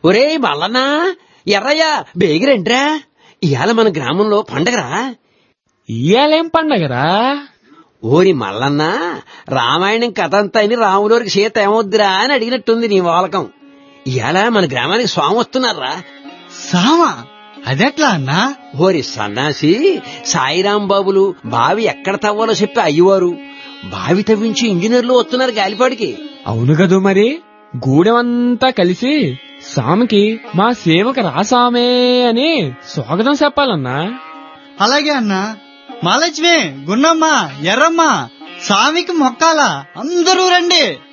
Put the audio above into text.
ఒరేయ్ మల్లన్నా ఎర్రయ్య బేగిరంట్రా ఇవాళ మన గ్రామంలో పండగరా ఇయ్యాలేం పండగరా ఓరి మల్లన్న రామాయణం కథ అంతా అని రాములోరికి సీత ఏమొద్దురా అని అడిగినట్టుంది నీ వాలకం ఇవాళ మన గ్రామానికి స్వామి వస్తున్నారా సామా అదెట్లా అన్నా ఓరి సన్నాసి సాయిరాం బాబులు బావి ఎక్కడ తవ్వాలో చెప్పి అయ్యవారు బావి తవ్వించి ఇంజనీర్లు వస్తున్నారు గాలిపాడికి అవును కదూ మరి గూడెమంతా కలిసి సామికి మా సేవకు రాసామే అని స్వాగతం చెప్పాలన్నా అలాగే అన్నా మహాలక్ష్మి గున్నమ్మ ఎర్రమ్మ స్వామికి మొక్కాల అందరూ రండి